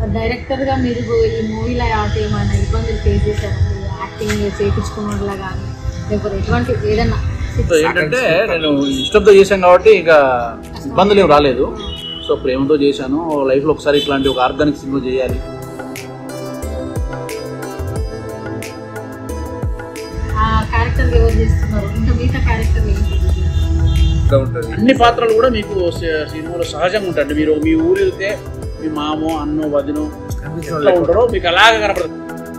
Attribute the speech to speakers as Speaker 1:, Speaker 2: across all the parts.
Speaker 1: Director గా మీరు ఈ మూవీలో ఏమైనా ఇబ్బందులు ఫేస్ చేశారండి యాక్టింగ్ చేయించుకున్నట్లా కానీ లేకపోతే ఎటువంటి ఏదైనా
Speaker 2: సో ఏంటంటే నేను ఇష్టంతో చేశాను కాబట్టి ఇక ఇబ్బందులు ఏం రాలేదు సో ప్రేమతో చేశాను లైఫ్లో ఒకసారి ఇట్లాంటి ఒక ఆర్గానిక్ సినిమా చేయాలి
Speaker 1: ఆ క్యారెక్టర్ ఎవరు చేస్తున్నారు ఇంకా మిగతా క్యారెక్టర్ ఏంటి
Speaker 3: ఇట్లా ఉంటుంది
Speaker 2: అన్ని పాత్రలు కూడా మీకు సి- సినిమాలో సహజంగా ఉంటాయండి మీరు మీ ఊరు వెళ్తే మీ మామో అన్నో వదినో ఎట్లా ఉంటారో మీకు అలాగే కనపడుతుంది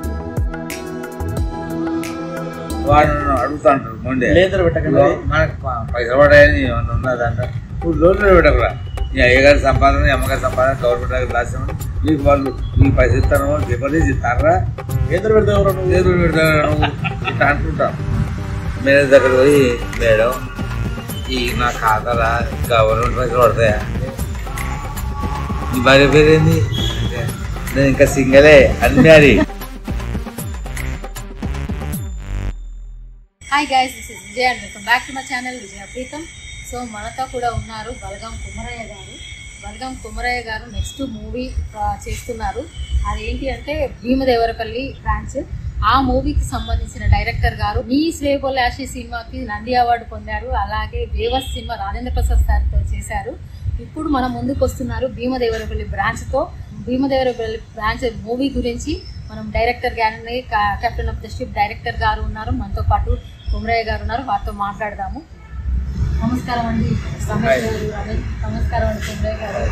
Speaker 3: వాడు నన్ను అడుగుతాంటారు ముందే
Speaker 2: లేదర్ పెట్టకండి
Speaker 3: మనకు ప- పైసలు పడాయని ఏమన్నా ఉన్నదంట నువ్వు లోన్లో పెట్టకురా నీ అయ్యగారి సంపాదన నీ అమ్మగారి సంపాదన గవర్నమెంట్ దగ్గర రాసాము నీకు వాళ్ళు నీకు పైసలు ఇస్తాను డిపాజిట్ ఇస్తారా
Speaker 2: లేదర్ పెడితే ఎవరు నువ్వు?
Speaker 3: లేదు పెడతాను నువ్వు ఇట్లా అంటుంటాం మేనేజర్ దగ్గర పోయి మేడం ఈ నా ఖాతాలా గవర్నమెంట్ పైసలు పడతాయా అంటే, నీ భార్య పేరేంది అంటే నేను ఇంకా సింగలే అన్మ్యారీ
Speaker 1: hi guys this is Vijay and welcome back to my channel Vijaya Preetham so మనతో కూడా ఉన్నారు బలగం కుమరయ్య గారు బలగం కుమరయ్య గారు నెక్స్ట్ మూవీ చేస్తున్నారు అదేంటి అంటే భీమదేవరపల్లి బ్రాంచ్ ఆ మూవీకి సంబంధించిన డైరెక్టర్ గారు నీ స్వేబోల్ యాషి సినిమాకి నంది అవార్డు పొందారు అలాగే దేవస్ సినిమా రాజేంద్ర ప్రసాద్ సార్తో చేశారు ఇప్పుడు మన ముందుకు వస్తున్నారు భీమదేవరపల్లి బ్రాంచ్తో భీమదేవరపల్లి బ్రాంచ్ మూవీ గురించి మనం డైరెక్టర్ గారిని కా- captain of the ship director గారు ఉన్నారు మనతో పాటు కుమరయ్య గారు ఉన్నారు వారితో మాట్లాడదాము నమస్కారం అండి రమేష్ గారు రమేష్ నమస్కారం అండి Kumarayya garu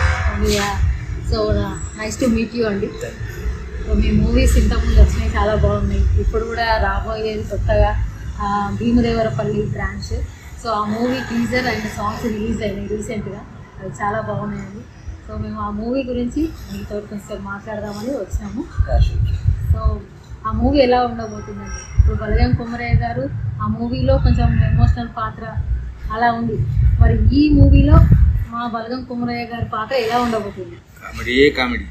Speaker 1: so nice to meet you అండి సో మీ మూవీస్ ఇంతకుముందు వచ్చినాయి చాలా బాగున్నాయి ఇప్పుడు కూడా రాబోయేది కొత్తగా ఆ, భీమదేవరపల్లి బ్రాంచ్ సో ఆ movie teaser and songs release అయినాయి రీసెంట్గా అవి చాలా బాగున్నాయండి సో మేము ఆ మూవీ గురించి మీతో కొంచెం మాట్లాడదామని వచ్చాము సో ఆ మూవీ ఎలా ఉండబోతుందండి ఇప్పుడు బలగం కుమరయ్య గారు ఆ మూవీలో కొంచెం ఎమోషనల్ పాత్ర అలా ఉంది మరి ఈ మూవీలో మా బలగం కుమరయ్య గారి పాత్ర ఎలా ఉండబోతుంది
Speaker 3: కామెడీయే కామెడీ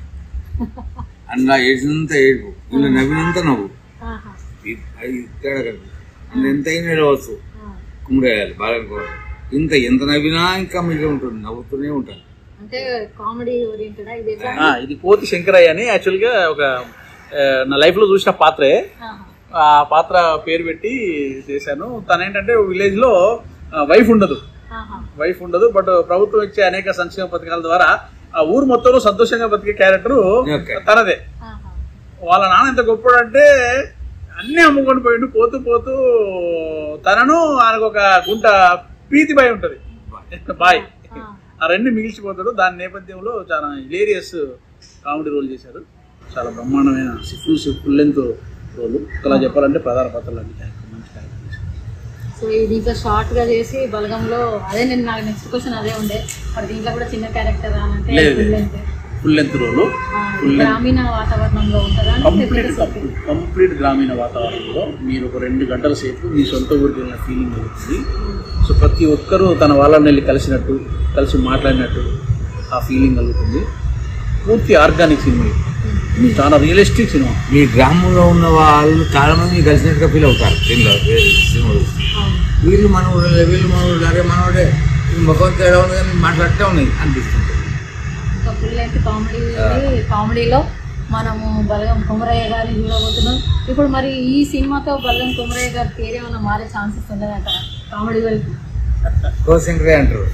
Speaker 3: అందులో ఏడ్చినంత ఏడుపు ఇలా నవ్వినంత నవ్వు
Speaker 1: ఆహా.
Speaker 3: ఇది- అది తేడా కదా అందులో ఎంత అయినా ఏడవచ్చు
Speaker 1: ఆ.
Speaker 3: కుమ్మరేయాలి బాగా ఇంత ఎంత నవ్వినా ఇంకా మిగిలి ఉంటుంది నవ్వుతూనే ఉంటాను
Speaker 1: అంటే కామెడీ ఓరియంటెడా ఇది ఎట్లా
Speaker 2: ఆ, ఇది కోతి శంకరయ్య అని యాక్చువల్గా ఒక ఆ, నా లైఫ్లో చూసిన పాత్రే
Speaker 1: ఆహా.
Speaker 2: ఆ పాత్ర పేరు పెట్టి చేశాను తను ఏంటంటే విలేజ్ లో వైఫ్ ఉండదు
Speaker 1: ఆహా.
Speaker 2: వైఫ్ ఉండదు బట్ ప్రభుత్వం ఇచ్చే అనేక సంక్షేమ పథకాల ద్వారా ఆ ఊరు మొత్తంలో సంతోషంగా బతికే క్యారెక్టర్
Speaker 3: Okay.
Speaker 2: తనదే
Speaker 1: ఆహా.
Speaker 2: వాళ్ళ నాన్న ఎంత గొప్పడంటే అన్ని అమ్ముకొని పోయిండు పోతూ పోతూ తనను ఆయనకు ఒక గుంట పీతి బాయ్ ఉంటది బాయ్
Speaker 1: ఆ.
Speaker 2: ఆ రెండు మిగిల్చిపోతాడు దాని నేపథ్యంలో చాలా హిలేరియస్ కామెడీ రోల్ చేశారు చాలా బ్రహ్మాండమైన ఫుల్ ఫుల్ లెంత్ రోల్ అలా చెప్పాలంటే ప్రధాన పాత్రలు అన్ని character, మంచి character చేశారు.
Speaker 1: సో ఇది దీంట్లో షార్ట్ గా చేసి బలగంలో అదే నేను నాకు నెక్స్ట్ క్వశ్చన్ అదే ఉండే మరి దీంట్లో కూడా చిన్న క్యారెక్టర్ అని అంటే
Speaker 2: లేదు,
Speaker 1: full
Speaker 2: లేదు.
Speaker 1: length.
Speaker 2: ఫుల్ లెంత్ రోల్
Speaker 1: ఆ, గ్రామీణ వాతావరణంలో ఉంటుందా
Speaker 2: కంప్లీట్ కంప్లీట్ గ్రామీణ వాతావరణంలో మీరు ఒక రెండు గంటల సేపు మీ సొంత ఊరికి వెళ్ళిన ఫీలింగ్ అవుతుంది సో ప్రతి ఒక్కరూ తన వాళ్ళని వెళ్ళి కలిసినట్టు కలిసి మాట్లాడినట్టు ఆ ఫీలింగ్ కలుగుతుంది పూర్తి ఆర్గానిక్ సినిమా ఇది. చాలా రియలిస్టిక్ సినిమా
Speaker 3: మీ గ్రామంలో ఉన్న వాళ్ళు చాలా మంది కలిసినట్టుగా ఫీల్ అవుతారు దీనిలో సినిమాలు
Speaker 1: అవును.
Speaker 3: వీళ్ళు మన ఊళ్ళో వీళ్ళు మన ఊళ్ళో అరే మనోడే ఈ ముఖం తేడా ఉంది కానీ మాట్లాడుతూ ఉన్నాయి అనిపిస్తుంది
Speaker 1: ఇంకా ఫుల్ లెంత్ కామెడీ కామెడీలో మనము బలగం కుమరయ్య గారిని చూడబోతున్నాం ఇప్పుడు మరి ఈ సినిమాతో బలగం కుమరయ్య గారి పేరు ఏమైనా మారే ఛాన్సెస్ ఉండదంటారా కామెడీ వైపు
Speaker 3: కోశంకరే అంటారు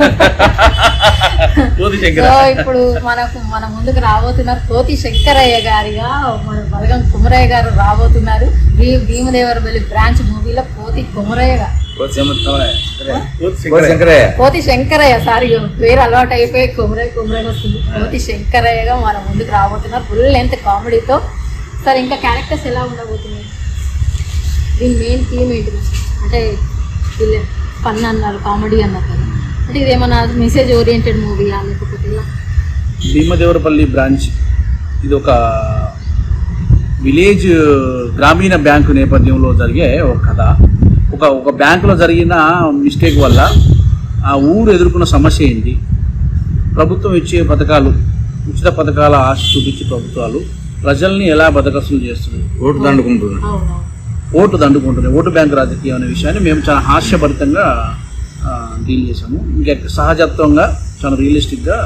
Speaker 2: కోతి
Speaker 1: సో
Speaker 2: శంకర
Speaker 1: ఇప్పుడు మనకు మన ముందుకు రాబోతున్నారు కోతి శంకరయ్య గారిగా మన బలగం కుమరయ్య గారు రాబోతున్నారు భీ భీమదేవరపల్లి బ్రాంచ్ మూవీలో కోతి కుమరయ్య గారు
Speaker 2: కోతి శంకర
Speaker 3: కోశంకరే
Speaker 1: కోతి శంకరయ్య సారీ పేరు అలవాటు అయిపోయి కుమరయ్య కుమరయ్య వస్తుంది కోతి శంకరయ్యగా మన ముందుకు రాబోతున్నారు ఫుల్ లెంత్ కామెడీతో సార్ ఇంకా క్యారెక్టర్స్ ఎలా ఉండబోతున్నాయి దీని మెయిన్ థీమ్ ఏంటి అంటే ఫన్ అన్నారు కామెడీ అన్నారు కదా అంటే ఇది ఏమన్నా మెసేజ్ ఓరియంటెడ్ మూవీయా లేకపోతే ఇలా
Speaker 2: భీమదేవరపల్లి బ్రాంచ్ ఇది ఒక విలేజ్ గ్రామీణ బ్యాంకు నేపథ్యంలో జరిగే ఒక కథ ఒక ఒక బ్యాంకులో జరిగిన మిస్టేక్ వల్ల ఆ ఊరు ఎదుర్కొన్న సమస్య ఏంటి ప్రభుత్వం ఇచ్చే పథకాలు ఉచిత పథకాల ఆశ చూపించే ప్రభుత్వాలు ప్రజల్ని ఎలా బతకస్తులు చేస్తుంది
Speaker 3: ఓటు దండుకుంటున్నాడు
Speaker 1: అవునవును
Speaker 2: ఓటు దండుకుంటుంది ఓటు బ్యాంక్ రాజకీయం అనే విషయాన్ని మేము చాలా హాస్యభరితంగా డీల్ చేసాము ఇంకా సహజత్వంగా చాలా రియలిస్టిక్గా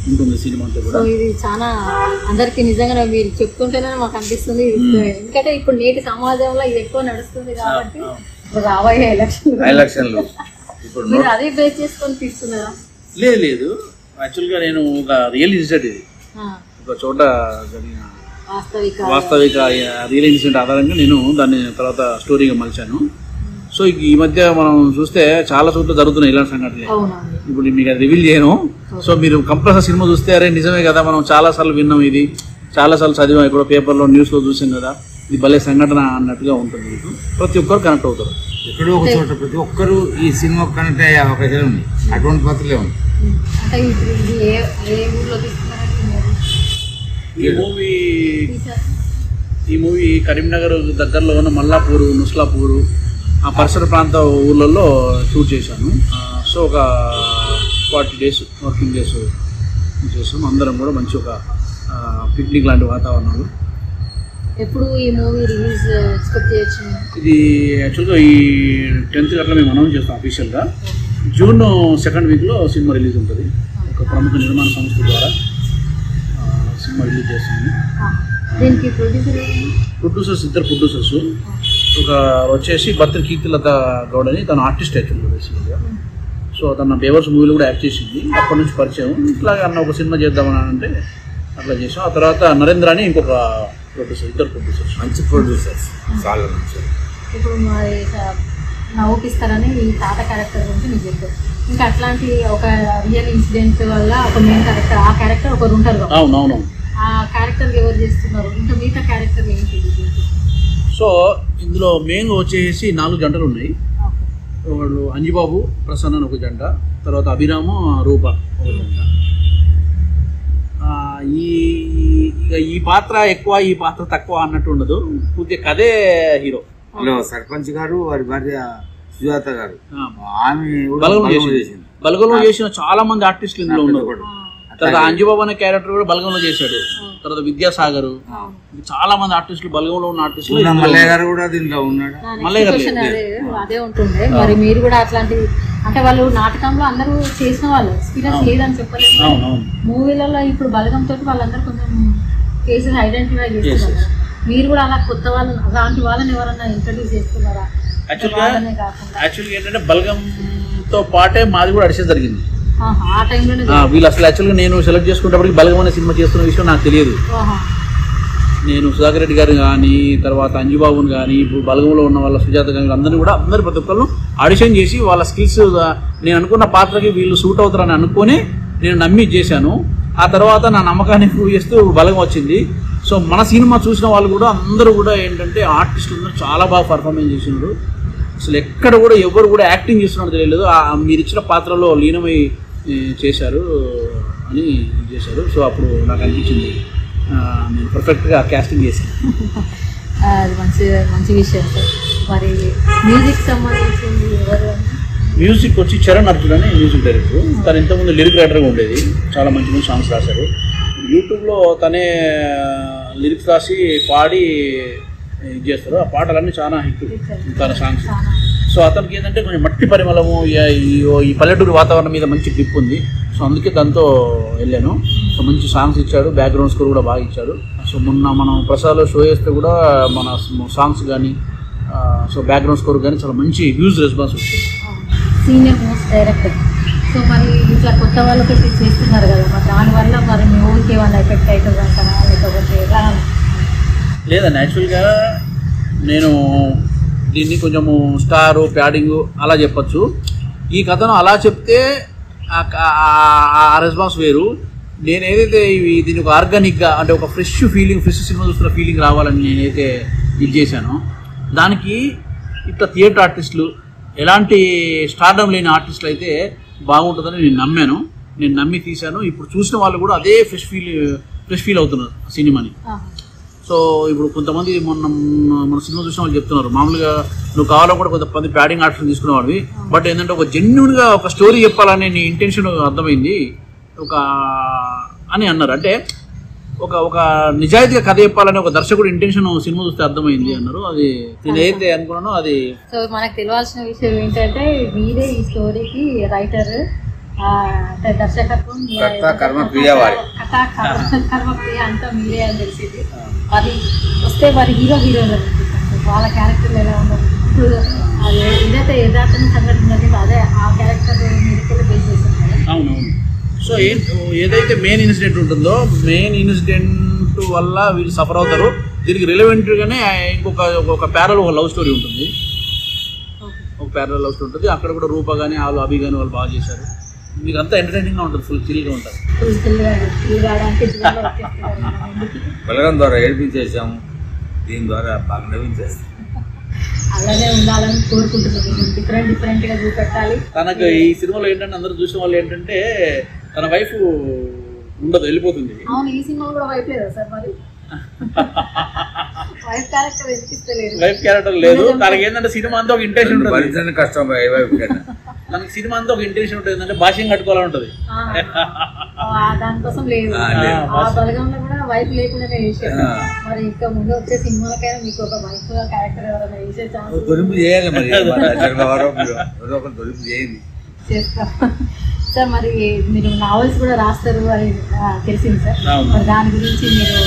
Speaker 2: ఉంటుంది సినిమా అంతా
Speaker 1: సో
Speaker 2: కూడా
Speaker 1: ఇది చాలా అందరికి నిజంగా మీరు చెప్తుంటేనే మాకు అనిపిస్తుంది ఇది ఎందుకంటే ఇప్పుడు నేటి సమాజంలో ఇది ఎక్కువ నడుస్తుంది కాబట్టి ఇప్పుడు రాబోయే ఎలక్షన్
Speaker 3: ఎలక్షన్లు ఇప్పుడు
Speaker 1: మీరు అదే బేస్ చేసుకొని తీస్తున్నారా
Speaker 2: లేదు లేదు యాక్చువల్గా నేను ఒక రియల్ ఇన్సిడెంట్ ఇది
Speaker 1: ఆ,
Speaker 2: ఒక చోట జరిగిన
Speaker 1: వాస్తవిక
Speaker 2: వాస్తవిక రియల్ ఇన్సిడెంట్ ఆధారంగా నేను దాన్ని తర్వాత స్టోరీగా మలిచాను సో ఈ- ఈ మధ్య మనం చూస్తే చాలా చోట్ల జరుగుతున్నాయి ఇలాంటి సంఘటనలు
Speaker 1: అవునండి
Speaker 2: ఇప్పుడు మీకు అది రివీల్ చేయను సో మీరు కంపల్సరీ సినిమా చూస్తే అరే నిజమే కదా మనం చాలా సార్లు విన్నాం ఇది చాలా సార్లు చదివాం ఇక్కడ పేపర్లో న్యూస్లో చూసాం కదా ఇది భలే సంఘటన అన్నట్టుగా ఉంటుంది మీకు ప్రతి ఒక్కరు కనెక్ట్ అవుతారు
Speaker 3: ఎక్కడో ఒక చోట ప్రతి ఒక్కరు ఈ సినిమా కనెక్ట్ అయ్యే అవకాశాలు ఉన్నాయి అటువంటి పత్రులే ఉంది
Speaker 1: ఉమ్. అంటే ఇప్పుడు ఇది ఏ ఏ ఊర్లో తీసుకున్నారండి మీరు
Speaker 2: ఈ మూవీ
Speaker 1: తీసారు
Speaker 2: ఈ మూవీ కరీంనగర్ దగ్గరలో ఉన్న మల్లాపూర్ నుస్లాపూర్ ఆ పరిసర ప్రాంత ఊర్లలో షూట్ చేశాను ఆ, సో ఒక ఫార్టీ డేస్ వర్కింగ్ డేస్ చేసాం అందరం కూడా మంచి ఒక ఆ, పిక్నిక్ లాంటి వాతావరణంలో
Speaker 1: ఎప్పుడు ఈ మూవీ రిలీజ్ ఎక్స్పెక్ట్ చేయొచ్చు మేము?
Speaker 2: ఇది యాక్చువల్గా ఈ టెన్త్ అట్లా మేము అనౌన్స్ చేస్తాం అఫీషియల్గా జూన్ సెకండ్ వీక్లో సినిమా రిలీజ్ ఉంటుంది ఒక ప్రముఖ నిర్మాణ సంస్థ ద్వారా ఆ, సినిమా రిలీజ్ చేస్తుంది
Speaker 1: ఆ, దీనికి ప్రొడ్యూసర్ ఎవరు?
Speaker 2: ప్రొడ్యూసర్స్ ఇద్దరు ప్రొడ్యూసర్స్ ఒక వచ్చేసి భద్ర కీర్తిలత గౌడ్ అని తను ఆర్టిస్ట్ యాక్చువల్గా బేసిక్గా సో తన బేవర్స్ మూవీలో కూడా యాక్ట్ చేసింది అప్పటి నుంచి పరిచయం ఇట్లాగే అన్న ఒక సినిమా చేద్దామని అంటే అట్లా చేసాం ఆ తర్వాత నరేంద్ర అని ఇంకొక ప్రొడ్యూసర్ ఇద్దరు ప్రొడ్యూసర్స్
Speaker 3: మంచి ప్రొడ్యూసర్స్ చాలా మంచి
Speaker 1: ఇప్పుడు మరి స- నవ్వుపిస్తారని ఈ తాత క్యారెక్టర్ గురించి మీకు చెప్పారు ఇంకా అట్లాంటి ఒక రియల్ ఇన్సిడెంట్ వల్ల ఒక మెయిన్ క్యారెక్టర్ ఆ క్యారెక్టర్ ఒకరు ఉంటారు కదా.
Speaker 2: అవును అవును
Speaker 1: ఆ క్యారెక్టర్ ఎవరు చేస్తున్నారు ఇంకా మిగతా క్యారెక్టర్ ఏంటి దీనికి?
Speaker 2: సో ఇందులో మెయిన్ వచ్చేసి నాలుగు జంటలు ఉన్నాయి
Speaker 1: ఓకే.
Speaker 2: వాళ్ళు అంజిబాబు ప్రసన్న అని ఒక జంట తర్వాత అభిరాము రూప ఒక జంట ఆ, ఈ ఇక ఈ పాత్ర ఎక్కువ ఈ పాత్ర తక్కువ అన్నట్టు ఉండదు పూర్తి కథే హీరో
Speaker 3: హలో సర్పంచ్ గారు వారి భార్య సుజాత గారు
Speaker 2: ఆ,
Speaker 3: ఆమె కూడా
Speaker 2: బలగం
Speaker 3: బలగం
Speaker 2: చేసింది
Speaker 3: చేసింది
Speaker 2: బలగంలో చేసిన చాలా మంది ఆర్టిస్టులు ఇందులో ఉన్నారు
Speaker 3: కూడా.
Speaker 2: తర్వాత అంజుబాబు అనే క్యారెక్టర్ కూడా బలగంలో చేశాడు తర్వాత విద్యాసాగర్
Speaker 1: అవును.
Speaker 2: చాలా మంది ఆర్టిస్టులు బలగంలో ఉన్న ఆర్టిస్టులు
Speaker 3: పూర్ణ
Speaker 2: ఇందులో
Speaker 3: మల్లయ్య గారు కూడా దీంట్లో ఉన్నాడు
Speaker 1: నా
Speaker 2: మల్లయ్య
Speaker 1: next
Speaker 2: గారు
Speaker 1: question అదే అదే ఉంటుండే మరి మీరు కూడా అట్లాంటి అంటే వాళ్ళు నాటకంలో అందరూ చేసిన వాళ్ళు ఎక్స్పీరియన్స్ లేదని చెప్పలేదు
Speaker 2: అవును అవును
Speaker 1: మూవీలలో ఇప్పుడు బలగం తోటి వాళ్ళందరూ కొంచెం కేసెస్ ఐడెంటిఫై చేస్తున్నారు
Speaker 2: yes.
Speaker 1: మీరు కూడా అలా కొత్త వాళ్ళని అలాంటి వాళ్ళని ఎవరన్నా ఇంట్రడ్యూస్ చేస్తున్నారా
Speaker 2: యాక్చువల్గా
Speaker 1: వాళ్ళనే కాకుండా
Speaker 2: యాక్చువల్గా ఏంటంటే బలగంతో పాటే మాది కూడా అడిషన్ జరిగింది
Speaker 1: ఆహా, ఆ టైంలోనే
Speaker 2: ఆ, వీళ్ళు అసలు యాక్చువల్గా నేను సెలెక్ట్ చేసుకునేటప్పటికి బలగం అనే సినిమా చేస్తున్న విషయం నాకు తెలియదు నేను సుధాకర్ రెడ్డి గారిని కానీ తర్వాత అంజుబాబుని కానీ ఇప్పుడు బలగంలో ఉన్న వాళ్ళ సుజాత కానీ అందరినీ కూడా అందరు ప్రతి ఒక్కళ్ళు ఆడిషన్ చేసి వాళ్ళ స్కిల్స్ నేను అనుకున్న పాత్రకి వీళ్ళు సూట్ అవుతారని అనుకొని నేను నమ్మి చేశాను ఆ తర్వాత నా నమ్మకాన్ని ప్రూవ్ చేస్తూ బలగం వచ్చింది సో మన సినిమా చూసిన వాళ్ళు కూడా అందరూ కూడా ఏంటంటే ఆర్టిస్టులు అందరూ చాలా బాగా పర్ఫార్మెన్స్ చేసినారు అసలు ఎక్కడ కూడా ఎవరు కూడా యాక్టింగ్ చేస్తున్నట్టు తెలియలేదు ఆ మీరు ఇచ్చిన పాత్రలో లీనమై ఏ, చేశారు అని చేశారు సో అప్పుడు నాకు అనిపించింది ఆ, నేను పర్ఫెక్ట్గా క్యాస్టింగ్ చేశాను
Speaker 1: ఆ, అది మంచి మంచి విషయం సార్ మరి మ్యూజిక్ సంబంధించింది ఎవరు అంటే?
Speaker 2: మ్యూజిక్ వచ్చి చరణ్ అర్జున్ అని మ్యూజిక్ డైరెక్టర్ తను ఇంతకుముందు లిరిక్ రైటర్గా ఉండేది చాలా మంచి మంచి సాంగ్స్ రాశారు యూట్యూబ్లో తనే లిరిక్స్ రాసి పాడి ఇది చేస్తారు ఆ పాటలన్నీ చాలా హిట్ తన సాంగ్స్
Speaker 1: చాలా
Speaker 2: సో అతనికి ఏంటంటే కొంచెం మట్టి పరిమళము ఈ- ఈ- ఈ పల్లెటూరు వాతావరణం మీద మంచి గ్రిప్ ఉంది సో అందుకే దాంతో వెళ్ళాను సో మంచి సాంగ్స్ ఇచ్చాడు బ్యాక్గ్రౌండ్ స్కోర్ కూడా బాగా ఇచ్చాడు సో మొన్న మనం ప్రసాద్లో షో చేస్తే కూడా మన సాంగ్స్ కానీ సో బ్యాక్గ్రౌండ్ స్కోర్ కానీ చాలా మంచి హ్యూజ్ రెస్పాన్స్ వచ్చింది
Speaker 1: సీనియర్ మోస్ట్ డైరెక్టర్ సో మరి ఇట్లా కొత్త వాళ్ళకి ఇట్లా చేస్తున్నారు కదా మరి దానివల్ల మరి మీ ఊరికి ఏమైనా ఎఫెక్ట్ అవుతుంది అంటారా లేకపోతే ఎలా
Speaker 2: లేదండి యాక్చువల్గా నేను దీన్ని కొంచెము స్టారు ప్యాడింగ్ అలా చెప్పొచ్చు ఈ కథను అలా చెప్తే ఆ క- ఆ- ఆ రెస్పాన్స్ వేరు నేను ఏదైతే ఇవి దీన్ని ఒక ఆర్గానిక్గా అంటే ఒక ఫ్రెష్ ఫీలింగ్ ఫ్రెష్ సినిమా చూస్తున్న ఫీలింగ్ రావాలని నేనైతే ఇది చేశానో దానికి ఇట్లా థియేటర్ ఆర్టిస్టులు ఎలాంటి స్టార్డమ్ లేని ఆర్టిస్టులు అయితే బాగుంటుందని నేను నమ్మాను నేను నమ్మి తీశాను ఇప్పుడు చూసిన వాళ్ళు కూడా అదే ఫ్రెష్ ఫీల్ ఫ్రెష్ ఫీల్ అవుతున్నారు ఆ సినిమాని
Speaker 1: ఆహా.
Speaker 2: సో ఇప్పుడు కొంతమంది మొన్న మన సినిమా చూసిన వాళ్ళు చెప్తున్నారు మామూలుగా నువ్వు కావాలని కూడా కొంతమంది ప్యాడింగ్ ఆర్టిస్ట్ తీసుకునేవాడివి బట్ ఏంటంటే ఒక జెన్యున్ గా ఒక స్టోరీ చెప్పాలనే నీ ఇంటెన్షన్ అర్థమైంది ఒక అని అన్నారు అంటే ఒక ఒక నిజాయితీగా కథ చెప్పాలనే ఒక దర్శకుడు ఇంటెన్షన్ సినిమా చూస్తే అర్థమైంది అన్నారు అది నేను ఏదైతే అనుకున్నానో అది
Speaker 1: సో మనకు తెలియాల్సిన విషయం ఏంటంటే మీరే ఈ స్టోరీకి రైటర్ ఆ, అంటే దర్శకత్వం మీ-
Speaker 3: కర్త కర్మ ప్రియ వారి.
Speaker 1: కథ కర్మ కర్మ ప్రియ అంతా మీరే అని తెలిసింది మరి వస్తే మరి హీరో హీరోలు వాళ్ళ క్యారెక్టర్లు ఎలా ఉండదు ఇప్పుడు అది ఏదైతే యథార్థం సంఘటన జరిగిందో అదే ఆ క్యారెక్టర్ మీరు బేస్ చేశారు కదా
Speaker 2: అవునవును సో ఏ ఏదైతే మెయిన్ ఇన్సిడెంట్ ఉంటుందో మెయిన్ ఇన్సిడెంట్ వల్ల వీళ్ళు సఫర్ అవుతారు దీనికి రిలవెంట్గానే ఇంకొక ఒక ప్యారల్ ఒక లవ్ స్టోరీ ఉంటుంది
Speaker 1: ఓకే
Speaker 2: ఒక ప్యారల్ లవ్ స్టోరీ ఉంటుంది అక్కడ కూడా రూపా కానీ వాళ్ళు అభి కానీ వాళ్ళు బాగా చేశారు మీకు అంతా ఎంటర్టైనింగ్గా ఉంటుంది ఫుల్ చిల్గా ఉంటుంది
Speaker 1: ఫుల్ ఫుల్గా ఫుల్ కావడానికి జిల్లాలో వచ్చేస్తున్నారు మనం ఎందుకు?
Speaker 3: బలగం ద్వారా ఏడిపించేసాము దీని ద్వారా బాగా నవ్వించేస్తాం
Speaker 1: అలానే ఉండాలని కోరుకుంటున్నాను డిఫరెంట్ డిఫరెంట్ గా చూపెట్టాలి
Speaker 2: తనకు ఈ సినిమాలో ఏంటంటే అందరూ చూసిన వాళ్ళు ఏంటంటే తన వైఫ్ ఉండదు వెళ్ళిపోతుంది
Speaker 1: అవును ఈ సినిమా కూడా వైఫ్ లేదా సార్ మరి వైఫ్ క్యారెక్టర్ ఎక్కిస్తలేరు
Speaker 2: వైఫ్ క్యారెక్టర్ లేదు తనకి ఏంటంటే సినిమా అంతా ఒక ఇంటెన్షన్ ఉంటుంది
Speaker 3: భరించని కష్టం ఏ వైపు కన్నా
Speaker 2: తనకి సినిమా అంతా ఒక ఇంటెన్షన్ ఉంటుంది ఏంటంటే భాష్యం కట్టుకోవాలని ఉంటుంది
Speaker 1: ఆ, ఆ, దానికోసం లేదు
Speaker 3: ఆ, లేదు.
Speaker 1: ఆ బలగంలో కూడా వైఫ్ లేకుండానే చేశారు
Speaker 3: ఆ.
Speaker 1: మరి ఇంకా ముందు వచ్చే సినిమాలకైనా మీకు ఒక వైఫ్ క్యారెక్టర్ ఎవరైనా వేసే ఛాన్స్
Speaker 3: దొరింపు చేయాలి మరి మన దర్శకుల వారు మీరు ఎవరో ఒకరు దొరింపు చేయండి
Speaker 1: చేస్తాం సార్ మరి మీరు నావెల్స్ కూడా రాస్తారు అని ఆ, తెలిసింది సార్
Speaker 2: అవును.
Speaker 1: మరి దాని గురించి మీరు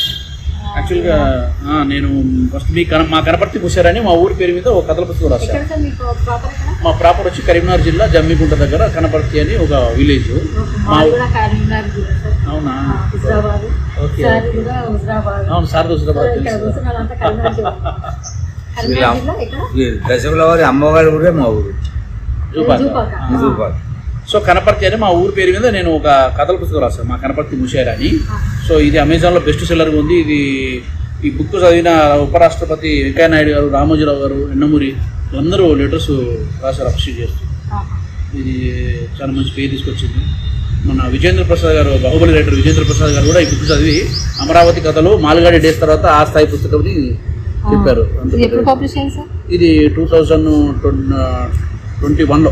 Speaker 1: ఆ,
Speaker 2: యాక్చువల్గా ఆ, నేను ఫస్ట్ మీ కన మా కనపర్తి పుషారని మా ఊరి పేరు మీద ఒక కథల పుస్తకం రాశాను
Speaker 1: ఎక్కడ సార్ మీకు ప్రాపర్ ఎక్కడ
Speaker 2: మా ప్రాపర్ వచ్చి కరీంనగర్ జిల్లా జమ్మిగుంట దగ్గర కనపర్తి అని ఒక విలేజ్
Speaker 1: మాది కూడా కరీంనగర్ జిల్లా సార్
Speaker 2: అవునా
Speaker 1: ఆ, హుజరాబాద్
Speaker 2: ఓకే
Speaker 1: సార్ కూడా హుజరాబాద్
Speaker 2: అవును సార్ హుజరాబాద్
Speaker 1: ఇక్కడ
Speaker 2: తెలుసు
Speaker 1: కూర్చున్న వాళ్ళంతా కరీంనగర్ జిల్లా కరీంనగర్ జిల్లా ఎక్కడ
Speaker 3: ఈ దర్శకుల వారి అమ్మగారు కూడా మా ఊరు
Speaker 2: జూపాక.
Speaker 1: జూపాక.
Speaker 2: ఆ.
Speaker 3: నిజూపాలు
Speaker 2: సో కనపర్తి అని మా ఊరి పేరు మీద నేను ఒక కథల పుస్తకం రాశాను మా కనపర్తి ముషేర్ అని
Speaker 1: ఆ.
Speaker 2: సో ఇది అమెజాన్లో బెస్ట్ సెల్లర్గా ఉంది ఇది ఈ బుక్ చదివిన ఉపరాష్ట్రపతి వెంకయ్య నాయుడు గారు రామోజీరావు గారు ఎన్నమూరి అందరూ లెటర్స్ రాశారు అప్రిషియేట్ చేస్తూ
Speaker 1: ఆహా.
Speaker 2: ఇది చాలా మంచి పేరు తీసుకొచ్చింది మన విజేంద్ర ప్రసాద్ గారు బాహుబలి రైటర్ విజేంద్ర ప్రసాద్ గారు కూడా ఈ బుక్ చదివి అమరావతి కథలు మాల్గాడి డేస్ తర్వాత ఆ స్థాయి పుస్తకం చెప్పారు అంత
Speaker 1: ఇది ఎప్పుడు
Speaker 2: పెద్ద-
Speaker 1: పబ్లిష్ అయింది సార్
Speaker 2: ఇది టూ థౌజండ్ ట్వంటీ వన్లో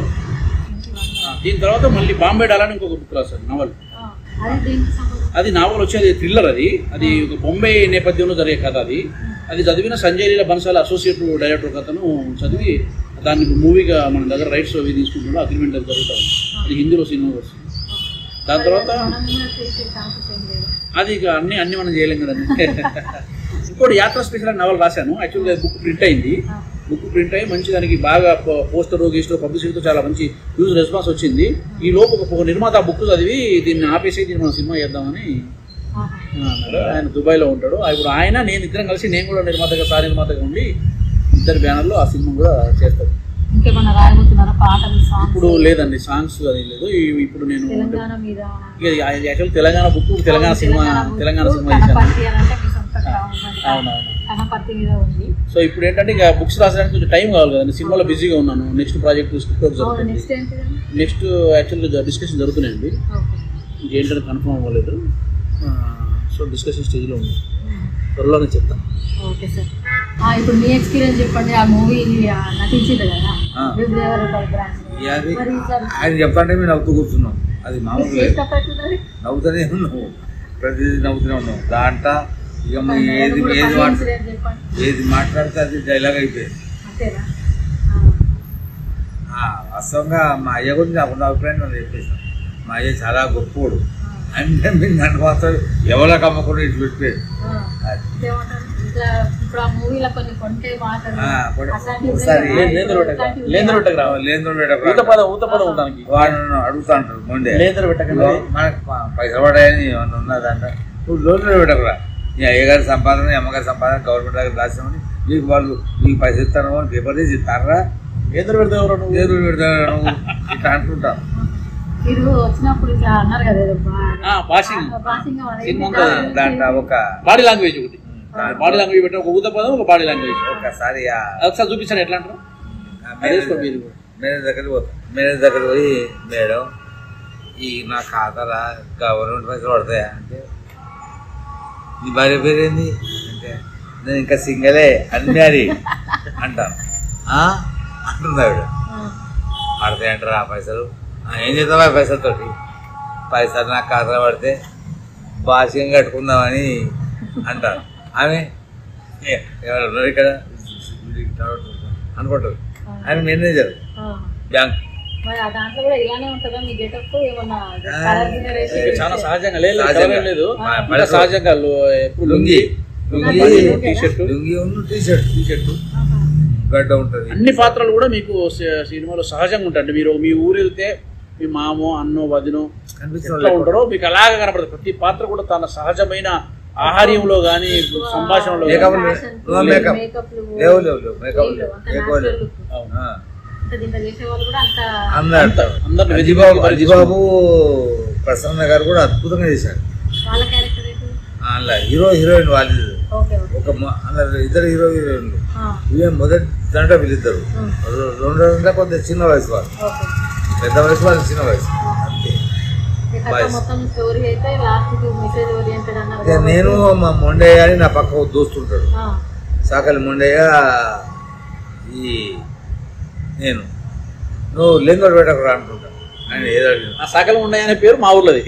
Speaker 2: దీని తర్వాత మళ్ళీ బాంబే డాలని ఇంకొక బుక్ రాశారు నవల్
Speaker 1: ఆ, అదే దేనికి సంబంధం
Speaker 2: అది నావల్ వచ్చేది థ్రిల్లర్ అది అది ఒక బొంబే నేపథ్యంలో జరిగే కథ అది అది చదివిన సంజయ్ లీల బన్సాల అసోసియేట్ డైరెక్టర్ కథను చదివి దాన్ని మూవీగా మన దగ్గర రైట్స్ అవి తీసుకుంటున్నాడు అగ్రిమెంట్ అది జరుగుతా ఉంది అది హిందీలో సినిమా వస్తుంది దాని తర్వాత
Speaker 1: మనం కూడా చేసే ఛాన్సెస్ ఏం లేదు
Speaker 2: అది ఇక అన్ని అన్ని మనం చేయలేం కదండి ఇంకోటి యాత్ర స్పెషల్ అని నవల్ రాశాను యాక్చువల్గా బుక్ ప్రింట్ అయింది
Speaker 1: ఆ.
Speaker 2: బుక్ ప్రింట్ అయ్యి మంచి దానికి బాగా పోస్టర్ గీస్టర్ పబ్లిసిటీతో చాలా మంచి యూజ్ రెస్పాన్స్ వచ్చింది ఈ లోపు ఒక- ఒక నిర్మాత బుక్ చదివి దీన్ని ఆపేసి దీన్ని మనం సినిమా చేద్దామని
Speaker 1: ఆహా.
Speaker 2: అన్నాడు ఆయన దుబాయ్లో ఉంటాడు ఇప్పుడు ఆయన నేను ఇద్దరం కలిసి నేను కూడా నిర్మాతగా సార్ నిర్మాతగా ఉండి ఇద్దరు బ్యానర్లో ఆ సినిమా కూడా చేస్తాను
Speaker 1: ఇంకేమన్నా రాయబోతున్నారా పాటలు సాంగ్స్
Speaker 2: ఇప్పుడు లేదండి సాంగ్స్ అది లేదు ఈ- ఇప్పుడు నేను
Speaker 1: తెలంగాణ మీద
Speaker 2: ఇక యాక్చువల్ తెలంగాణ బుక్ తెలంగాణ సినిమా తెలంగాణ సినిమా చేశాను
Speaker 1: కనపర్తి అని అంటే మీ సొంత గ్రామం అది.
Speaker 2: అవునవును
Speaker 1: కనపర్తి మీద ఉంది
Speaker 2: సో ఇప్పుడు ఏంటంటే ఇక బుక్స్ రాసడానికి కొంచెం టైం కావాలి కదండి సినిమాలో బిజీగా ఉన్నాను నెక్స్ట్ ప్రాజెక్ట్ స్క్రిప్ట్
Speaker 1: అవును
Speaker 2: జరుగుతుంది
Speaker 1: నెక్స్ట్ ఏంటిదండి
Speaker 2: నెక్స్ట్ యాక్చువల్గా డిస్కషన్ జరుగుతున్నాయండి
Speaker 1: ఓకే
Speaker 2: ఇంకేంటని కన్ఫర్మ్ అవ్వలేదు సో డిస్కషన్ స్టేజ్లో ఉంది త్వరలోనే చెప్తాను
Speaker 1: ఓకే సార్ ఆ, ఇప్పుడు మీ ఎక్స్పీరియన్స్ చెప్పండి ఆ మూవీ నటించింది కదా
Speaker 3: ఆ.
Speaker 1: విజయవాడ బ్రాంచ్
Speaker 3: ఇక అది
Speaker 1: మరి సార్
Speaker 3: ఆయన చెప్తాంటే మేము నవ్వుతూ కూర్చున్నాం అది మామూలు లేదు
Speaker 1: చేసేటట్టున్నది
Speaker 3: నవ్వుతూనే ఉన్నాము ప్రతిదీ నవ్వుతూనే ఉన్నాం దాంట్లో ఇక మీ ఏది
Speaker 1: కూడా
Speaker 3: ఏది
Speaker 1: funny
Speaker 3: మాట్లా
Speaker 1: incident చెప్పండి
Speaker 3: ఏది మాట్లాడితే అది డైలాగ్ అయిపోయింది
Speaker 1: అంతేనా
Speaker 3: ఆ, వాస్తవంగా మా అయ్య గురించి నాకున్న అభిప్రాయం నేను చెప్పేసాను మా అయ్య చాలా గొప్పోడు అంటే మీరు నన్ను మాత్రం ఎవరికి అమ్మకుండా ఇటు పెట్టాడు
Speaker 1: ఆ, ఆ. ఏమంటారు? ఇట్లా ఇప్పుడు ఆ మూవీలో కొన్ని కొంటే మాటలు
Speaker 3: ఆ, కొన్ని-
Speaker 1: అట్లాంటివి
Speaker 3: ఒకసారి
Speaker 1: ఉన్నాయి కదా?
Speaker 2: లేందర్ పెట్టక
Speaker 1: అట్లాంటివి
Speaker 2: లేందర్ పెట్టక రావాలి
Speaker 3: లేని
Speaker 2: ఊత పదం ఊత పదం ఉండడానికి
Speaker 3: వాడు నన్ను అడుగుతా అంటారు ముందే
Speaker 2: లేందర్ పెట్టకండి
Speaker 3: మనకు ప- పైసలు పడాయని ఏమన్నా ఉన్నదంట నువ్వు లోన్లో పెట్టకురా నీ అయ్యగారి సంపాదన నీ అమ్మగారి సంపాదన గవర్నమెంట్ దగ్గర రాసినామని నీకు వాళ్ళు నీకు పైసలు ఇస్తాను అని పేపర్ తీసి ఇస్తారా
Speaker 2: లేందర్ పెడితే ఎవరు నువ్వు
Speaker 3: లేదు పెడతాను నువ్వు ఇట్లా అంటుంటావు
Speaker 1: మీరు వచ్చినప్పుడు ఇట్లా అన్నారు కదా ఏదో
Speaker 2: ఆ, భాషింగ్
Speaker 1: భాషింగ్ అది
Speaker 2: సినిమా
Speaker 1: ఏంటి?
Speaker 2: అంతా
Speaker 3: దాంట్లో ఒక
Speaker 2: బాడీ లాంగ్వేజ్ ఒకటి బాడీ లాంగ్వేజ్ పెట్టిన ఒక ఊత పదం ఒక బాడీ లాంగ్వేజ్
Speaker 3: ఒకసారి ఆ
Speaker 2: అది ఒకసారి చూపించాను ఎట్లా అంటారు అది వేసుకోండి మీరు కూడా.
Speaker 3: మేనేజర్ దగ్గరికి పోతాం మేనేజర్ దగ్గరికి పోయి మేడం ఈ నా ఖాతాలో గవర్నమెంట్ పైసలు పడతాయా అంటే నీ భార్య పేరు ఏంది అంటే నేను ఇంకా సింగలే అన్మ్యారీ అంటాను "ఆ?" అంటుంది ఆవిడ
Speaker 1: ఆ,
Speaker 3: పడతాయి అంటారు ఆ పైసలు "ఆ, ఏం చేద్దాం ఆ పైసలతోటి పైసలు నాకు ఖాతాలో పడితే భాష్యం కట్టుకుందామని అంటారు ఆమె "ఏ, ఎవరు ఉన్నారు ఇక్కడ అనుకుంటారు ఆమె మేనేజర్
Speaker 1: ఆ,
Speaker 3: బ్యాంక్
Speaker 1: మరి ఆ దాంట్లో కూడా ఇలానే ఉంటుందా మీ గెటప్ ఏమన్నా కలర్ గిన్నె వేసి
Speaker 2: చాలా సహజంగా లేదు లేదు,
Speaker 3: సహజంగా.
Speaker 2: కలర్ లేదు
Speaker 3: మా-
Speaker 2: ఇంకా
Speaker 3: పల్లెటూరు.
Speaker 2: సహజంగా లు- ఎప్పుడు
Speaker 3: లుంగి
Speaker 2: లుంగి
Speaker 3: లుంగి
Speaker 2: టీ షర్ట్
Speaker 3: లుంగి ఉన్న టీ షర్ట్
Speaker 2: టీ షర్ట్
Speaker 1: ఆహా.
Speaker 3: గడ్డ ఉంటుంది
Speaker 2: అన్ని పాత్రలు కూడా మీకు సి- సినిమాలో సహజంగా ఉంటాయండి మీరు మీ ఊరు వెళ్తే మీ మామో అన్నో వదినో ఎట్లా ఉంటారో మీకు అలాగే కనపడుతుంది ప్రతి పాత్ర కూడా తన సహజమైన ఆహార్యంలో కానీ సంభాషణలో
Speaker 3: మేకప్
Speaker 2: గానీ
Speaker 1: Fashion,
Speaker 3: నో మేకప్.
Speaker 1: మేకప్లు
Speaker 3: లేవు లేవు లేవు మేకప్
Speaker 1: లేవు,
Speaker 3: లేవు
Speaker 1: అంత
Speaker 3: మేకప్
Speaker 1: natural
Speaker 3: లేవు
Speaker 1: look.
Speaker 2: అవును.
Speaker 3: ఆ.
Speaker 1: అంటే దీంట్లో చేసే వాళ్ళు కూడా అంత
Speaker 3: అందరు
Speaker 2: అందరిని వెతికి
Speaker 3: అజిబాబు
Speaker 2: వెతికి
Speaker 3: అజిబాబు ప్రసన్న గారు కూడా అద్భుతంగా చేశారు
Speaker 1: వాళ్ళ క్యారెక్టర్ ఏంటి
Speaker 3: అలా హీరో హీరోయిన్ వాళ్ళు
Speaker 1: ఓకే ఓకే
Speaker 3: ఒక మ- అందరు ఇద్దరు హీరో హీరోయిన్లు
Speaker 1: ఆ,
Speaker 3: ఇవే మొదటి దాంట్లో వీళ్ళిద్దరు
Speaker 1: ఉమ్,
Speaker 3: రె- రెండో దాంట్లో కొంత చిన్న వయసు వాళ్ళు
Speaker 1: ఓకే
Speaker 3: పెద్ద వయసు వాళ్ళు చిన్న వయసు అంతే
Speaker 1: ఈ కథ
Speaker 3: Boys.
Speaker 1: మొత్తం స్టోరీ అయితే లాస్ట్ కి మెసేజ్ ఓరియంటెడ్ అన్నారు
Speaker 3: ఇక
Speaker 1: కాబట్టి,
Speaker 3: నేను మా మొండయ్య అని నా పక్క ఒక దోస్తుంటాడు
Speaker 1: ఆ,
Speaker 3: సాకలి మొండయ్య ఈ నేను నువ్వు లెంగోడు పెట్టకరా అంటుంటా ఆయన ఏదో అడిగినా.
Speaker 2: ఆ సకలం ఉన్నాయనే పేరు మా ఊర్లోది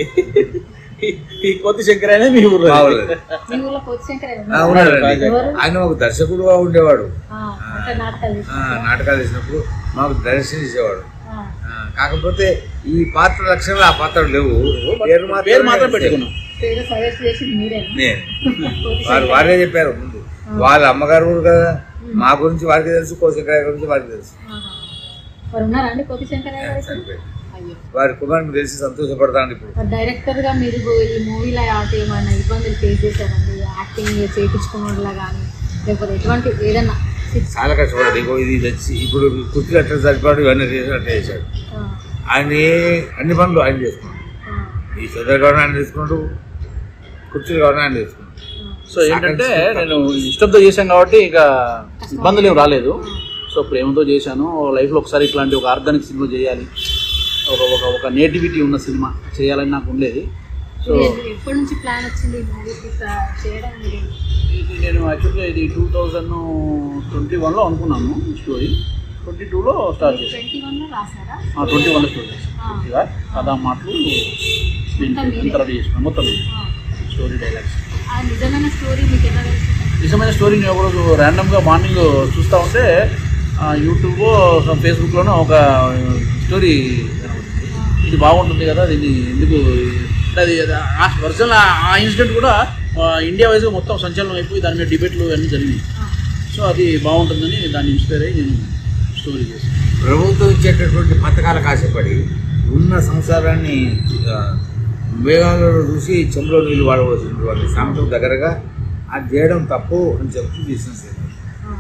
Speaker 2: ఈ కొత్త శంకర్ అనేది మీ ఊర్లో
Speaker 3: మా ఊళ్ళో.
Speaker 1: మీ ఊళ్ళో కోతి శంకర్ ఆయన
Speaker 3: ఆ,
Speaker 1: ఉన్నారా?
Speaker 3: ఉన్నాడండి
Speaker 1: ఎవరు?
Speaker 3: ఆయన ఒక దర్శకుడుగా ఉండేవాడు
Speaker 1: ఆ, అంటే నాటకాలు
Speaker 3: ఆ, నాటకాలు వేసినప్పుడు మాకు దర్శనం చేసేవాడు
Speaker 1: ఆ,
Speaker 3: ఆ, కాకపోతే ఈ పాత్ర లక్షణాలు ఆ పాత్ర లేవు పేరు మాత్రం
Speaker 2: పేరు మాత్రం పెట్టుకున్నాం
Speaker 1: పేరు సజెస్ట్ చేసింది మీరేనా
Speaker 3: నేను
Speaker 1: కోతి
Speaker 3: వారు
Speaker 1: శంకర్.
Speaker 3: వారే చెప్పారు ముందు వాళ్ళ అమ్మగారు కూడా కదా మా గురించి వారికి తెలుసు కోశకరాయ గురించి వారికి తెలుసు
Speaker 1: ఆహా. మరి ఉన్నారా అండి కోతి శంకర్ గారు ఇప్పుడు?
Speaker 3: చనిపోయారు.
Speaker 1: అయ్యో
Speaker 3: వారి కుమారుని తెలిసి సంతోషపడతాను ఇప్పుడు
Speaker 1: మరి డైరెక్టర్ గా మీరు ఈ మూవీలో అంటే ఏమైనా ఇబ్బందులు ఫేస్ చేశారండి యాక్టింగ్ చేయించుకున్నలా కానీ లేకపోతే ఎటువంటి ఏదన్నా
Speaker 3: చాలా కష్టపడ్డాడు ఇగో ఇది తెచ్చి ఇప్పుడు కుర్చీలు అట్లా సరిపడు ఇవన్నీ చేసినట్టు చేశాడు
Speaker 1: ఆ,
Speaker 3: ఆయన ఏ- అన్ని పనులు ఆయన చేసుకున్నాడు
Speaker 1: ఆ,
Speaker 3: ఈ చదువు కావాలని ఆయన తీసుకున్నాడు కుర్చీలు కావాలని ఆయన తీసుకున్నాడు
Speaker 1: ఆ.
Speaker 2: సో ఏంటంటే నేను ఇష్టంతో చేశాను కాబట్టి ఇక ఇబ్బందులు ఏం రాలేదు సో ప్రేమతో చేశాను లైఫ్లో ఒకసారి ఇట్లాంటి ఒక ఆర్గానిక్ సినిమా చేయాలి ఒక ఒక ఒక నేటివిటీ ఉన్న సినిమా చేయాలని నాకు ఉండేది సో
Speaker 1: ఇది ఎప్పటి నుంచి ప్లాన్ వచ్చింది ఈ మూవీకి చేయడం మీరు
Speaker 2: ఇది నేను యాక్చువల్గా ఇది టూ థౌజండ్ ట్వంటీ వన్లో అనుకున్నాను స్టోరీ ట్వంటీ టూలో స్టార్ట్ చేశాను
Speaker 1: ట్వంటీ వన్ లో రాసారా
Speaker 2: ట్వంటీ వన్లో స్టోరీ చేశాను పూర్తిగా కథా మాటలు
Speaker 1: మొత్తం మీరే?
Speaker 2: రెడీ చేసుకున్నాను మొత్తం
Speaker 1: ఆ.
Speaker 2: స్టోరీ డైలాగ్స్
Speaker 1: ఆ నిజమైన స్టోరీ మీకు ఎలా తెలిసింది
Speaker 2: నిజమైన స్టోరీ నేను ఒకరోజు ర్యాండమ్గా మార్నింగ్ చూస్తూ ఉంటే ఆ, యూట్యూబ్ ఫేస్బుక్లోనూ ఒక స్టోరీ కనబడింది. ఇది బాగుంటుంది కదా దీన్ని ఎందుకు అంటే అది ఆ వర్జన్ ఆ ఇన్సిడెంట్ కూడా ఆ, ఇండియా వైజ్గా మొత్తం సంచలనం అయిపోయి దాని మీద డిబేట్లు అన్నీ జరిగినాయి
Speaker 1: ఆ,
Speaker 2: సో అది బాగుంటుందని దాన్ని ఇన్స్పైర్ అయ్యి నేను స్టోరీ చేశాను
Speaker 3: ప్రభుత్వం ఇచ్చేటటువంటి పథకాలకు ఆశపడి ఉన్న సంసారాన్ని ఆ, వేగాలలో చూసి చెంబులో నీళ్ళు వాడవలసిన వాళ్ళ సామెతకు దగ్గరగా అది చేయడం తప్పు అని చెప్తూ తీసిన సినిమా
Speaker 1: ఆ,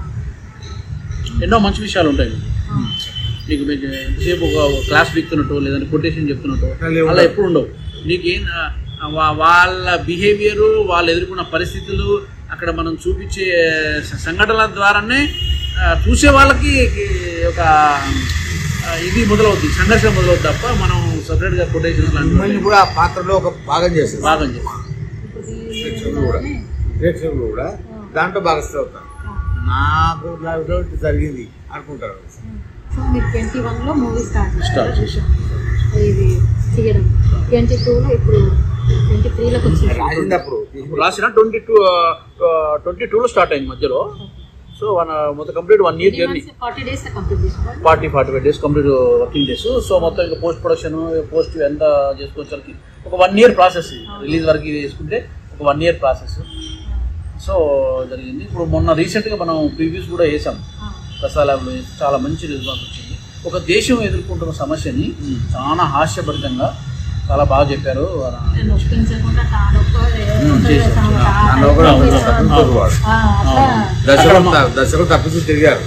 Speaker 2: ఎన్నో మంచి విషయాలు ఉంటాయి మీకు.
Speaker 1: ఆ.
Speaker 2: నీకు మీకు ఎంతసేపు ఒక క్లాస్ వీక్తున్నట్టు లేదంటే కొటేషన్ చెప్తున్నట్టు
Speaker 3: అట్లా లేవు.
Speaker 2: అలా ఎప్పుడు ఉండవు నీకేం ఆ, వా- వాళ్ళ బిహేవియరు వాళ్ళు ఎదుర్కొన్న పరిస్థితులు అక్కడ మనం చూపించే స- సంఘటనల ద్వారానే ఆ, చూసే వాళ్ళకి ఒక ఆ, ఇది మొదలవుద్ది సంఘర్షణ మొదలవుద్ది తప్ప మనం సపరేట్గా కొటేషన్
Speaker 3: మిమ్మల్ని
Speaker 2: లాంటి
Speaker 3: కూడా ఆ పాత్రలో ఒక భాగం చేస్తుంది
Speaker 2: భాగం చేస్తాం
Speaker 1: ఇప్పుడు ఈ
Speaker 3: ప్రేక్షకులు కూడా
Speaker 1: మూవీలోనే,
Speaker 3: ప్రేక్షకులు కూడా దాంట్లో భాగస్థులు అవుతారు
Speaker 1: ఆ,
Speaker 3: నాకు లైఫ్లో ఇట్లా జరిగింది అనుకుంటారు
Speaker 1: సో మీరు ట్వంటీ వన్ లో మూవీ స్టార్ట్
Speaker 2: Start చేశాం.
Speaker 1: ఇది తీయడం ట్వంటీ టూ లో ఇప్పుడు ట్వంటీ త్రీలోకి వచ్చింది
Speaker 3: రాసింది అప్పుడు
Speaker 2: రాసిన ట్వంటీ టూ ట్వంటీ టూలో స్టార్ట్ అయింది మధ్యలో సో వన్ మొత్తం complete one year journey
Speaker 1: forty days complete చేసిన
Speaker 2: forty forty five days complete working days so మొత్తం ఇంకా పోస్ట్ ప్రొడక్షన్ పోస్ట్ ఎంత చేసుకోవచ్చానికి ఒక వన్ ఇయర్ ప్రాసెస్ రిలీజ్ వరకు ఇది చేసుకుంటే ఒక వన్ ఇయర్ ప్రాసెస్ సో జరిగింది ఇప్పుడు మొన్న రీసెంట్గా మనం ప్రివ్యూస్ కూడా వేసాం ప్రసాద్ ల్యాబ్లో వేసి చాలా మంచి రెస్పాన్స్ వచ్చింది ఒక దేశం ఎదుర్కొంటున్న సమస్యని చాలా హాస్యభరితంగా చాలా బాగా చెప్పారు
Speaker 1: నొప్పించకుండా తాడొక్క
Speaker 2: ఉమ్, చేశాం.
Speaker 3: దానిలో కూడా కొంచెం తప్పించారు వాడు
Speaker 1: అట్లా
Speaker 3: దర్శకుడు త- దర్శకుడు తప్పించి తిరిగారు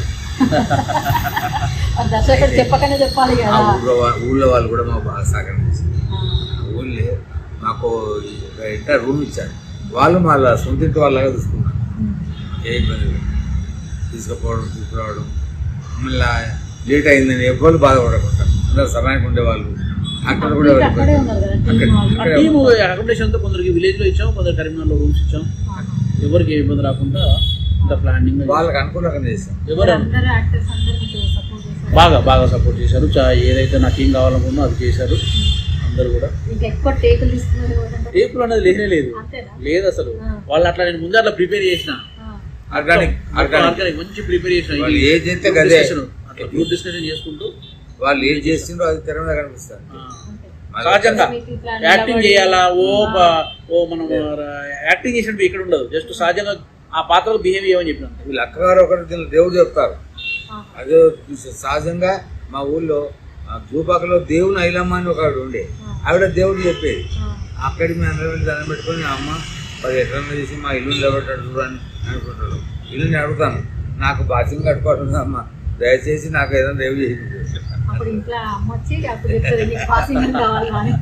Speaker 1: ఆ దర్శకుడు చెప్పకనే చెప్పాలి
Speaker 3: ఆ
Speaker 1: కదా
Speaker 3: ఊళ్ళో వా- ఊళ్ళో వాళ్ళు కూడా మాకు బాగా సహకరించారు
Speaker 1: ఆ,
Speaker 3: ఊళ్ళో మాకు ఒక ఇంటర్ రూమ్ ఇచ్చారు వాళ్ళు మా సొంత ఇంటి వాళ్ళగా చూసుకున్నారు
Speaker 1: ఉమ్,
Speaker 3: ఏ ఇబ్బంది లేదు తీసుకుపోవడం తీసుకురావడం మళ్ళీ లేట్ అయిందని ఎవ్వరు బాధపడకుండా అందరు సమయానికి ఉండేవాళ్ళు అక్కడ కూడా
Speaker 1: మీరు
Speaker 3: ఎవరు
Speaker 1: అక్కడే
Speaker 3: ఇబ్బంది
Speaker 1: ఉన్నారు కదా
Speaker 3: అక్కడ-
Speaker 1: టీమ్ వాళ్ళు.
Speaker 2: ఆ టీము అకామిడేషన్తో కొందరికి విలేజ్లో ఇచ్చాం కొందరు కరీంనగర్లో రూమ్స్ ఇచ్చాం
Speaker 1: ఆహా.
Speaker 2: ఎవరికి ఏ ఇబ్బంది రాకుండా ఇంత ప్లానింగ్
Speaker 3: వాళ్ళకి అనుకూలంగా చేశాం
Speaker 2: ఎవరు
Speaker 1: అందరూ యాక్టర్స్ అందరూ మీకు సపోర్ట్ చేశారు
Speaker 2: బాగా బాగా సపోర్ట్ చేశారు చా- ఏదైతే నాకు ఏం కావాలనుకున్నా అది చేశారు అందరు కూడా
Speaker 1: మీకు ఎక్కువ టేకులు తీసుకున్నారు ఎవరంటే
Speaker 2: టేపులు అనేది లేనే లేదు
Speaker 1: అంతేనా
Speaker 2: లేదు అసలు
Speaker 1: ఆ.
Speaker 2: వాళ్ళు అట్లా నేను ముందే అట్లా ప్రిపేర్ చేసిన
Speaker 1: ఆ,
Speaker 3: ఆర్గానిక్ ఆర్గానిక్
Speaker 2: ఆర్గానిక్ మంచి ప్రిపేర్ చేసిన
Speaker 3: వాళ్ళు
Speaker 2: ఇది
Speaker 3: ఏది చేస్తే
Speaker 2: group
Speaker 3: గదే.
Speaker 2: discussion. అట్లా గ్రూప్ డిస్కషన్ చేసుకుంటూ
Speaker 3: వాళ్ళు ఏం చేస్తుండ్రో అది తెర మీద కనిపిస్తుంది
Speaker 1: అంతే.
Speaker 2: సహజంగా
Speaker 1: మీకు ఇట్లా
Speaker 2: యాక్టింగ్
Speaker 1: నిలబడి-
Speaker 2: చేయాలా ఓ
Speaker 1: ఆ.
Speaker 2: బ- ఓ మనం యాక్టింగ్ చేసినట్టు ఇక్కడ ఉండదు జస్ట్ సహజంగా ఆ పాత్రకు బిహేవ్ చేయమని చెప్పినంత
Speaker 3: వీళ్ళు అక్కగారు ఒకటి దీనిలో దేవుడు చెప్తారు
Speaker 1: ఆ.
Speaker 3: అదే సహజంగా మా ఊళ్ళో ఆ జూపాకలో దేవుని ఐలమ్మ అని ఒక ఆవిడ ఉండే ఆవిడ దేవుడు చెప్పేది
Speaker 1: ఆ.
Speaker 3: అక్కడికి మేము అందరం వెళ్ళి దండం పెట్టుకొని అమ్మ పది ఎకరాలు చేసి మా ఇల్లు నిలబెట్టాడు చూడని అనుకుంటాడు ఇల్లుని అడుగుతాను నాకు బాత్రూమ్ కట్టుకోవడం అమ్మ దయచేసి నాకు ఏదైనా దేవుడు చేసి
Speaker 1: అప్పుడు ఇంట్లో అమ్మ వచ్చి అప్పుడు చెప్తుంది నీకు పాసింగ్ కావాలి అని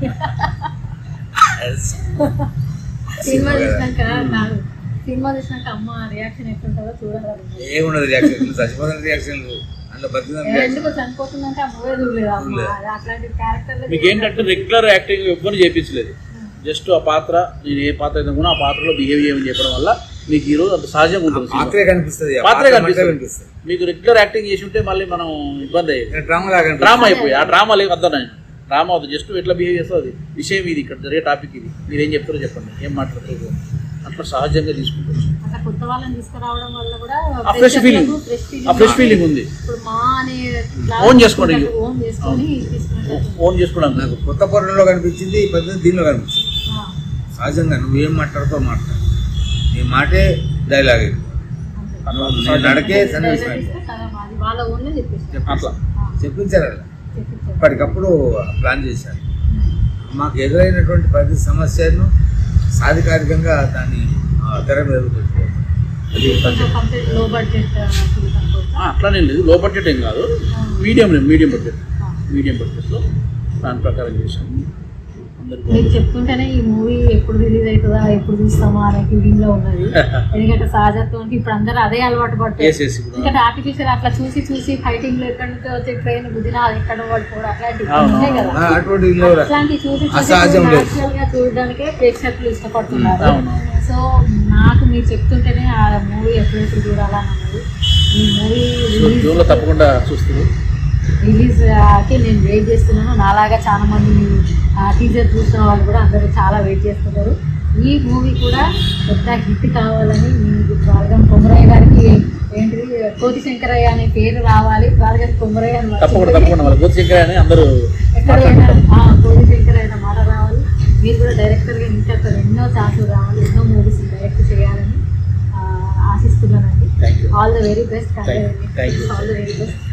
Speaker 1: సినిమా చూసినాక కాదు సినిమా చూసినాక అమ్మ రియాక్షన్ ఎట్లుంటుందో చూడాలి
Speaker 3: ఏమున్నది రియాక్షన్ చచ్చిపోతున్న రియాక్షన్లు అందులో బతికిన రియాక్షన్
Speaker 1: ఎందుకు చనిపోతుందంటే ఆ మూవీ చూడలేదు అమ్మ అది అట్లాంటి క్యారెక్టర్
Speaker 2: మీకు ఏంటంటే రెగ్యులర్ యాక్టింగ్ ఎవ్వరు చేయించలేదు జస్ట్ ఆ పాత్ర నేను ఏ పాత్ర అయితే కూడా ఆ పాత్రలో బిహేవ్ చేయమని చెప్పడం వల్ల మీకు ఈ రోజు అంత సహజంగా ఉంటుంది సినిమా.
Speaker 3: పాత్రే కనిపిస్తుంది ఆ
Speaker 2: పాత్రే
Speaker 3: పాత్ర మటుకే
Speaker 2: కనిపిస్తుంది
Speaker 3: కనిపిస్తుంది
Speaker 2: మీకు రెగ్యులర్ యాక్టింగ్ చేసి ఉంటే మళ్ళీ మనం ఇబ్బంది అయ్యేది
Speaker 3: డ్రామా లాగా
Speaker 2: డ్రామా అయిపోయి ఆ డ్రామా లేదు వద్దా నేను డ్రామా అవుతుంది జస్ట్ ఎట్లా బిహేవ్ చేస్తావు అది విషయం ఇది ఇక్కడ జరిగే టాపిక్ ఇది మీరు ఏం చెప్తారో చెప్పండి ఏం మాట్లాడతారు అట్లా సహజంగా తీసుకుంటారు
Speaker 1: అట్లా కొత్త వాళ్ళని తీసుకురావడం వల్ల కూడా
Speaker 2: ఆ ఫ్రెష్ ఫీలింగ్
Speaker 1: ప్రేక్షకులకు fresh feeling
Speaker 2: ఆ ఫ్రెష్ ఫీలింగ్ ఉంది
Speaker 1: ఇప్పుడు మా అనే
Speaker 2: Own చేసుకోండి.
Speaker 1: ఓన్ చేసుకొని తీసుకున్నట్టు
Speaker 2: ఓన్ చేసుకోవడానికి
Speaker 3: నాకు కొత్త పొరలో కనిపించింది ఈ పద్ధతి దీనిలో కనిపించింది
Speaker 1: ఆ,
Speaker 3: సహజంగా నువ్వేం మాట్లాడుతావు మాట్లాడు నీ మాటే డైలాగ్
Speaker 1: అంతే.
Speaker 3: నువ్వు నడకే సన్నివేశం
Speaker 1: డైలాగ్ ఇస్తే సగం అది వాళ్ళ ఓన్లే చెప్పేసి
Speaker 2: అట్లా
Speaker 3: చెప్పించారు అలా.
Speaker 1: చెప్పించారు
Speaker 3: అప్పటికప్పుడు ప్లాన్ చేశారు మాకు ఎదురైనటువంటి ప్రతి సమస్యను సాధికారికంగా దాన్ని ఆ, తెర మీద పెట్టుకోవచ్చు
Speaker 2: అది
Speaker 1: కంప్లీట్ లో బడ్జెట్ అనుకోవచ్చా
Speaker 2: ఆ, అట్లానే లేదు లో బడ్జెట్ ఏం కాదు మీడియం మీడియం బడ్జెట్ మీడియం బడ్జెట్లో దాని ప్రకారం చేసాం అందరికీ
Speaker 1: మీరు చెప్తుంటేనే ఈ మూవీ ఎప్పుడు రిలీజ్ అవుతుందా ఎప్పుడు చూస్తామా అనే ఫీలింగ్ లో ఉన్నది ఎందుకంటే సహజత్వం ఇప్పుడు అందరూ అదే అలవాటు పడతారు
Speaker 2: వేసేసి ఇప్పుడు
Speaker 1: ఎందుకంటే ఆర్టిఫిషియల్ అట్లా చూసి చూసి ఫైటింగ్ లో ఎక్కడ నుంచి వచ్చే ట్రైన్ గుద్దినా అది ఎక్కడ పడిపోవడం అట్లాంటివి
Speaker 2: అవును.
Speaker 1: ఉంటాయి కదా
Speaker 3: ఆ, అటువంటి ఇల్లు రా.
Speaker 1: అట్లాంటి చూసి చూసి
Speaker 3: అసహజం లేదు.
Speaker 1: natural గా చూడడానికే ప్రేక్షకులు ఇష్టపడుతున్నారు
Speaker 2: అవును.
Speaker 1: సో నాకు మీరు చెప్తుంటేనే ఆ మూవీ ఎప్పుడెప్పుడు చూడాలని ఉన్నది ఈ మూవీ రిలీజ్
Speaker 2: జూన్లో తప్పకుండా చూస్తుంది
Speaker 1: రిలీజ్ కి నేను వెయిట్ చేస్తున్నాను నాలాగా చాలా మంది టీజర్ చూసిన వాళ్ళు కూడా అందరూ చాలా వెయిట్ చేస్తున్నారు ఈ మూవీ కూడా పెద్ద హిట్ కావాలని మీకు బాలగం కొమరయ్య గారికి ఏంటిది కోటి శంకరయ్య అనే పేరు రావాలి బాలగం కొమరయ్య అని
Speaker 2: తప్పకుండా తప్పకుండా వాళ్ళ బోధ శంకర్ అని అందరూ
Speaker 1: ఎక్కడైనా ఆ, కోటి శంకరయ్య అనే మాట రావాలి మీరు కూడా డైరెక్టర్గా ఇంకా ఎన్నో ఛాన్సులు రావాలి ఎన్నో మూవీస్ డైరెక్ట్ చేయాలని ఆ, ఆశిస్తున్నానండి
Speaker 2: thank you
Speaker 1: all the very best
Speaker 2: Thank- thank you.
Speaker 1: All the very best